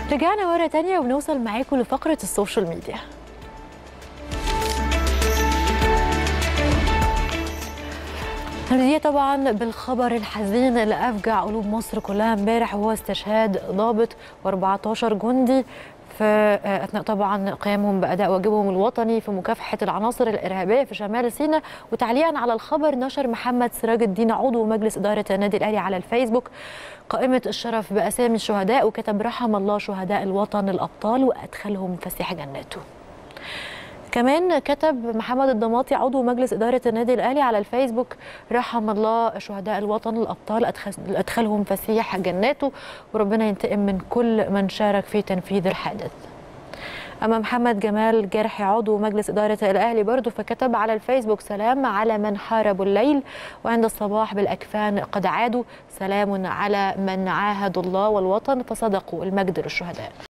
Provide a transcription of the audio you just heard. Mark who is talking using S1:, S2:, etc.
S1: رجعنا مرة تانية وبنوصل معاكم لفقرة السوشيال ميديا هي طبعا بالخبر الحزين اللي افجع قلوب مصر كلها امبارح وهو استشهاد ضابط و14 جندي في اثناء طبعا قيامهم باداء واجبهم الوطني في مكافحه العناصر الارهابيه في شمال سيناء وتعليقا على الخبر نشر محمد سراج الدين عضو مجلس اداره النادي الاهلي على الفيسبوك قائمه الشرف باسامي الشهداء وكتب رحم الله شهداء الوطن الابطال وادخلهم فسيح جناته. كمان كتب محمد الضماطي عضو مجلس إدارة النادي الأهلي على الفيسبوك رحم الله شهداء الوطن الأبطال أدخل أدخلهم فسيح جناته وربنا ينتقم من كل من شارك في تنفيذ الحادث أما محمد جمال جرحي عضو مجلس إدارة الأهلي برضه فكتب على الفيسبوك سلام على من حاربوا الليل وعند الصباح بالأكفان قد عادوا سلام على من عاهدوا الله والوطن فصدقوا المجد للشهداء